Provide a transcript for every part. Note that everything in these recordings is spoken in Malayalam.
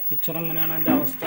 പിക്ചർ എങ്ങനെയാണ് എൻ്റെ അവസ്ഥ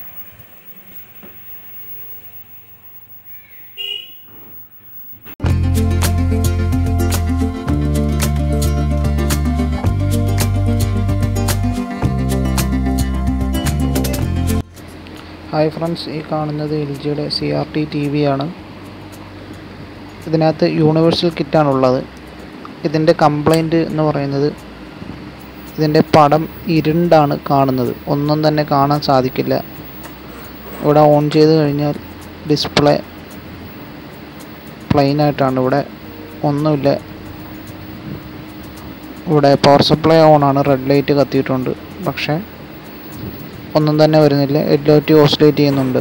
ഹായ് ഫ്രണ്ട്സ് ഈ കാണുന്നത് എൽ ജിയുടെ C R T T V ആണ് ഇതിനകത്ത് യൂണിവേഴ്സൽ കിറ്റാണുള്ളത് ഇതിൻ്റെ കംപ്ലൈൻറ്റ് എന്ന് പറയുന്നത് ഇതിൻ്റെ പടം ഇരുണ്ടാണ് കാണുന്നത് ഒന്നും തന്നെ കാണാൻ സാധിക്കില്ല ഇവിടെ ഓൺ ചെയ്ത് കഴിഞ്ഞാൽ ഡിസ്പ്ലേ പ്ലെയിൻ ആയിട്ടാണ് ഇവിടെ ഒന്നുമില്ല ഇവിടെ പവർ സപ്ലൈ ഓൺ ആണ് റെഡ് ലൈറ്റ് കത്തിയിട്ടുണ്ട് പക്ഷേ ഒന്നും തന്നെ വരുന്നില്ല എല്ലോറ്റി ഓസിലേറ്റ് ചെയ്യുന്നുണ്ട്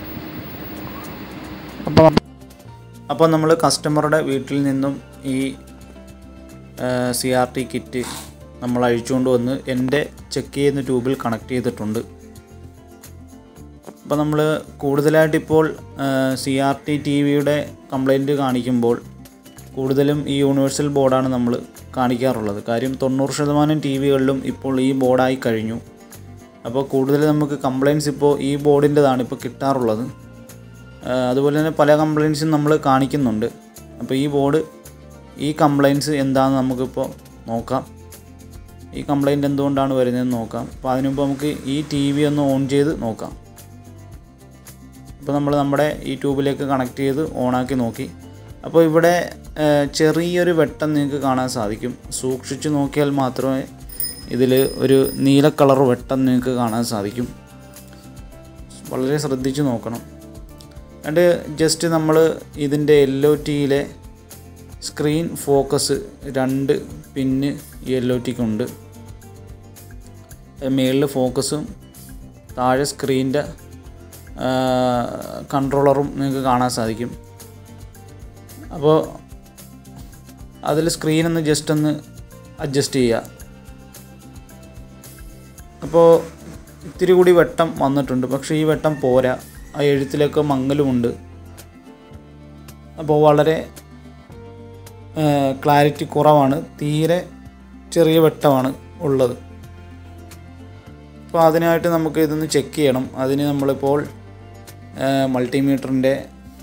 അപ്പോൾ അപ്പോൾ നമ്മൾ കസ്റ്റമറുടെ വീട്ടിൽ നിന്നും ഈ സി ആർ ടി കിറ്റ് നമ്മൾ അഴിച്ചുകൊണ്ട് വന്ന് എൻ്റെ ചെക്ക് ചെയ്യുന്ന ട്യൂബിൽ കണക്ട് ചെയ്തിട്ടുണ്ട് അപ്പോൾ നമ്മൾ കൂടുതലായിട്ട് ഇപ്പോൾ സി ആർ ടി ടി വിയുടെ കംപ്ലൈൻറ്റ് കാണിക്കുമ്പോൾ കൂടുതലും ഈ യൂണിവേഴ്സൽ ബോർഡാണ് നമ്മൾ കാണിക്കാറുള്ളത് കാര്യം തൊണ്ണൂറ് ശതമാനം ടി വികളിലും ഇപ്പോൾ ഈ ബോർഡായി കഴിഞ്ഞു അപ്പോൾ കൂടുതൽ നമുക്ക് കംപ്ലയിൻസ് ഇപ്പോൾ ഈ ബോർഡിൻ്റെതാണ് ഇപ്പോൾ കിട്ടാറുള്ളത് ആ, അതുപോലെ തന്നെ പല കംപ്ലയിൻസും നമ്മൾ കാണിക്കുന്നുണ്ട് അപ്പോൾ ഈ ബോർഡ് ഈ കംപ്ലയിൻസ് എന്താണെന്ന് നമുക്കിപ്പോൾ നോക്കാം ഈ കംപ്ലയിൻറ്റ് എന്തുകൊണ്ടാണ് വരുന്നതെന്ന് നോക്കാം അപ്പോൾ അതിനു മുമ്പ് നമുക്ക് ഈ ടി വി ഒന്ന് ഓൺ ചെയ്ത് നോക്കാം അപ്പോൾ നമ്മൾ നമ്മുടെ ഈ ട്യൂബിലേക്ക് കണക്ട് ചെയ്ത് ഓണാക്കി നോക്കി അപ്പോൾ ഇവിടെ ആ, ചെറിയൊരു വെട്ടം നിങ്ങൾക്ക് കാണാൻ സാധിക്കും സൂക്ഷിച്ച് നോക്കിയാൽ മാത്രമേ ഇതിൽ ഒരു നീല കളർ വെട്ടം നിങ്ങൾക്ക് കാണാൻ സാധിക്കും വളരെ ശ്രദ്ധിച്ച് നോക്കണം എന്നിട്ട് ജസ്റ്റ് നമ്മൾ ഇതിൻ്റെ എൽ ഒ ടിയിലെ സ്ക്രീൻ ഫോക്കസ് രണ്ട് പിന്ന് ഈ എൽ ഒ ടിക്കുണ്ട് മേളിൽ ഫോക്കസും താഴെ സ്ക്രീനിൻ്റെ കൺട്രോളറും നിങ്ങൾക്ക് കാണാൻ സാധിക്കും അപ്പോൾ അതിൽ സ്ക്രീൻ ഒന്ന് ജസ്റ്റ് ഒന്ന് അഡ്ജസ്റ്റ് ചെയ്യുക അപ്പോൾ ഇത്തിരി കൂടി വെട്ടം വന്നിട്ടുണ്ട് പക്ഷേ ഈ വെട്ടം പോരാ ആ എഴുത്തിലൊക്കെ മങ്ങലുമുണ്ട് അപ്പോൾ വളരെ ക്ലാരിറ്റി കുറവാണ് തീരെ ചെറിയ വെട്ടമാണ് ഉള്ളത് അപ്പോൾ അതിനായിട്ട് നമുക്ക് ഇതൊന്ന് ചെക്ക് ചെയ്യണം അതിന് നമ്മളിപ്പോൾ മൾട്ടിമീറ്ററിൻ്റെ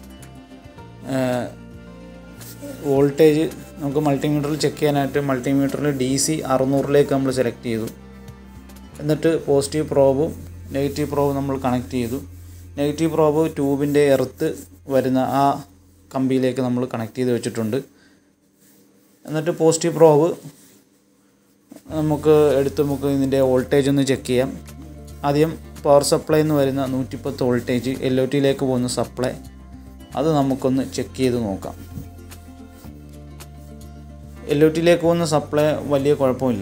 വോൾട്ടേജ് നമുക്ക് മൾട്ടിമീറ്ററിൽ ചെക്ക് ചെയ്യാനായിട്ട് മൾട്ടിമീറ്ററിൽ ഡി സി അറുന്നൂറിലേക്ക് നമ്മൾ സെലക്ട് ചെയ്തു എന്നിട്ട് പോസിറ്റീവ് പ്രോബും നെഗറ്റീവ് പ്രോബും നമ്മൾ കണക്ട് ചെയ്തു നെഗറ്റീവ് പ്രോബ് ട്യൂബിൻ്റെ എർത്ത് വരുന്ന ആ കമ്പിയിലേക്ക് നമ്മൾ കണക്ട് ചെയ്ത് വെച്ചിട്ടുണ്ട് എന്നിട്ട് പോസിറ്റീവ് പ്രോബ് നമുക്ക് എടുത്ത് നമുക്ക് ഇതിൻ്റെ വോൾട്ടേജ് ഒന്ന് ചെക്ക് ചെയ്യാം ആദ്യം പവർ സപ്ലൈ എന്ന് വരുന്ന നൂറ്റിപ്പത്ത് വോൾട്ടേജ് എൽ ഒ ടിയിലേക്ക് പോകുന്ന സപ്ലൈ അത് നമുക്കൊന്ന് ചെക്ക് ചെയ്ത് നോക്കാം എൽ ഒ ടിയിലേക്ക് പോകുന്ന സപ്ലൈ വലിയ കുഴപ്പമില്ല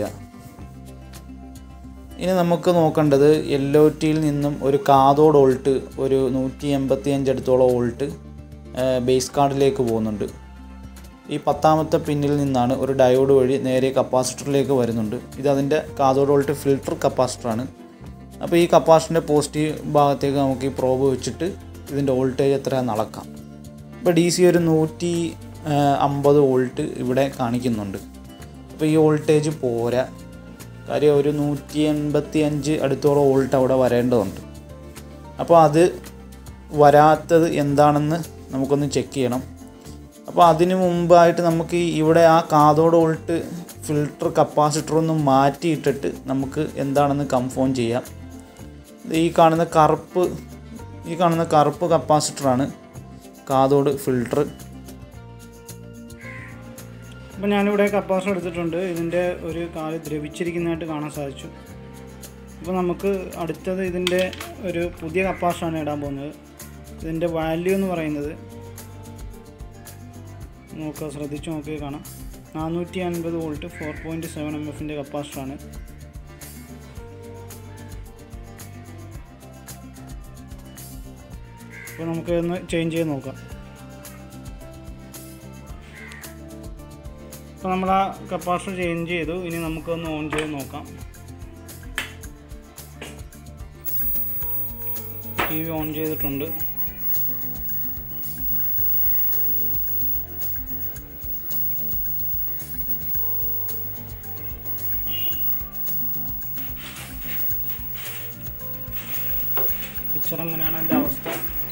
ഇനി നമുക്ക് നോക്കേണ്ടത് എൽ ഒ ടിയിൽ നിന്നും ഒരു കാതോഡ് വോൾട്ട് ഒരു നൂറ്റി എൺപത്തി അഞ്ച് അടുത്തോളം വോൾട്ട് ബേസ് കാർഡിലേക്ക് പോകുന്നുണ്ട് ഈ പത്താമത്തെ പിന്നിൽ നിന്നാണ് ഒരു ഡയോഡ് വഴി നേരെ കപ്പാസിറ്ററിലേക്ക് വരുന്നുണ്ട് ഇത് അതിൻ്റെ കാതോഡ് വോൾട്ട് ഫിൽട്ടർ കപ്പാസിറ്ററാണ് അപ്പോൾ ഈ കപ്പാസിറ്ററിൻ്റെ പോസിറ്റീവ് ഭാഗത്തേക്ക് നമുക്ക് ഈ പ്രോബ് വെച്ചിട്ട് ഇതിൻ്റെ വോൾട്ടേജ് എത്രയാണെന്ന് അളക്കാം ഇപ്പോൾ ഡി സി ഒരു നൂറ്റി അമ്പത് വോൾട്ട് ഇവിടെ കാണിക്കുന്നുണ്ട് അപ്പോൾ ഈ വോൾട്ടേജ് പോരാ കാര്യം ഒരു നൂറ്റി എൺപത്തി അഞ്ച് അടുത്തോളം വോൾട്ട് അവിടെ വരേണ്ടതുണ്ട് അപ്പോൾ അത് വരാത്തത് എന്താണെന്ന് നമുക്കൊന്ന് ചെക്ക് ചെയ്യണം അപ്പോൾ അതിന് മുമ്പായിട്ട് നമുക്ക് ഈ ഇവിടെ ആ കാതോട് വോൾട്ട് ഫിൽട്ടർ കപ്പാസിറ്റർ ഒന്ന് മാറ്റിയിട്ടിട്ട് നമുക്ക് എന്താണെന്ന് കൺഫേം ചെയ്യാം ഇത് ഈ കാണുന്ന കറുപ്പ് ഈ കാണുന്ന കറുപ്പ് കപ്പാസിറ്ററാണ് കാതോട് ഫിൽട്ടർ അപ്പോൾ ഞാനിവിടെ കപ്പാസിറ്റർ എടുത്തിട്ടുണ്ട് ഇതിൻ്റെ ഒരു കാല് ദ്രവിച്ചിരിക്കുന്നതായിട്ട് കാണാൻ സാധിച്ചു അപ്പോൾ നമുക്ക് അടുത്തത് ഇതിൻ്റെ ഒരു പുതിയ കപ്പാസിറ്ററാണ് ഇടാൻ പോകുന്നത് ഇതിൻ്റെ വാല്യൂ എന്ന് പറയുന്നത് നോക്കുക ശ്രദ്ധിച്ച് നോക്കി കാണാം നാനൂറ്റി അൻപത് volt four point seven M എഫിൻ്റെ കപ്പാസിറ്ററാണ് അപ്പോൾ നമുക്ക് ഒന്ന് ചേഞ്ച് ചെയ്ത് നോക്കാം അപ്പോൾ നമ്മൾ ആ കപ്പാസിറ്റർ ചേഞ്ച് ചെയ്തു ഇനി നമുക്കൊന്ന് ഓൺ ചെയ്ത് നോക്കാം ടി വി ഓൺ ചെയ്തിട്ടുണ്ട് പിക്ചർ അങ്ങനെയാണ് എൻ്റെ അവസ്ഥ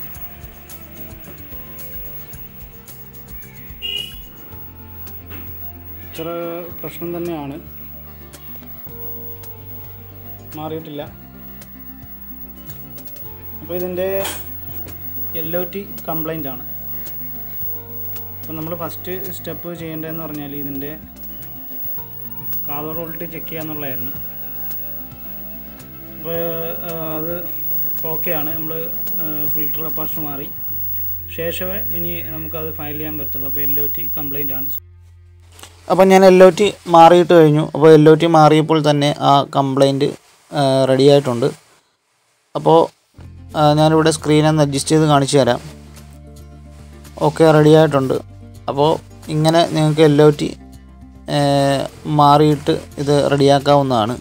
പിക്ചർ പ്രശ്നം തന്നെയാണ് മാറിയിട്ടില്ല അപ്പോൾ ഇതിൻ്റെ എൽ ഒ ടി കംപ്ലൈൻ്റ് ആണ് അപ്പോൾ നമ്മൾ ഫസ്റ്റ് സ്റ്റെപ്പ് ചെയ്യേണ്ടതെന്ന് പറഞ്ഞാൽ ഇതിൻ്റെ കാതോർ വോൾട്ട് ചെക്ക് ചെയ്യുക എന്നുള്ളതായിരുന്നു അപ്പോൾ അത് ഓക്കെയാണ് നമ്മൾ ഫിൽറ്റർ കപ്പാസിറ്റർ മാറി ശേഷമേ ഇനി നമുക്കത് ഫയൽ ചെയ്യാൻ പറ്റത്തുള്ളൂ അപ്പോൾ എൽ ഒ ടി കംപ്ലൈൻ്റ് ആണ് അപ്പോൾ ഞാൻ എൽ ഒ ടി മാറിയിട്ട് കഴിഞ്ഞു അപ്പോൾ എൽ ഒ ടി മാറിയപ്പോൾ തന്നെ ആ കംപ്ലൈൻറ്റ് റെഡി ആയിട്ടുണ്ട് അപ്പോൾ ആ, ഞാനിവിടെ സ്ക്രീനൊന്ന് അഡ്ജസ്റ്റ് ചെയ്ത് കാണിച്ചു തരാം ഓക്കെ റെഡി ആയിട്ടുണ്ട് അപ്പോൾ ഇങ്ങനെ നിങ്ങൾക്ക് എൽ ഒ ടി മാറിയിട്ട് ഇത് റെഡിയാക്കാവുന്നതാണ്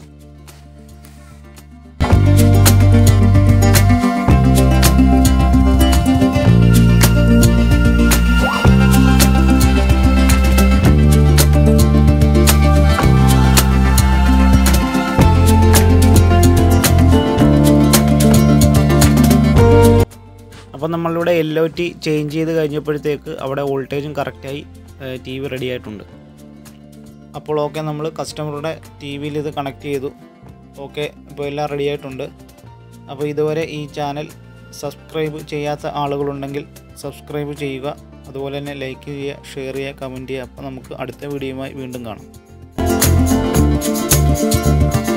അപ്പോൾ നമ്മളിവിടെ എൽ ഒ ടി ചേഞ്ച് ചെയ്ത് കഴിഞ്ഞപ്പോഴത്തേക്ക് അവിടെ വോൾട്ടേജും കറക്റ്റായി ടി വി റെഡി ആയിട്ടുണ്ട് അപ്പോൾ ഓക്കെ നമ്മൾ കസ്റ്റമറുടെ ടി വിയിൽ ഇത് കണക്ട് ചെയ്തു ഓക്കെ ഇപ്പോൾ എല്ലാം റെഡി ആയിട്ടുണ്ട് അപ്പോൾ ഇതുവരെ ഈ ചാനൽ സബ്സ്ക്രൈബ് ചെയ്യാത്ത ആളുകളുണ്ടെങ്കിൽ സബ്സ്ക്രൈബ് ചെയ്യുക അതുപോലെ തന്നെ ലൈക്ക് ചെയ്യുക ഷെയർ ചെയ്യുക കമൻറ്റ് ചെയ്യുക അപ്പോൾ നമുക്ക് അടുത്ത വീഡിയോയുമായി വീണ്ടും കാണാം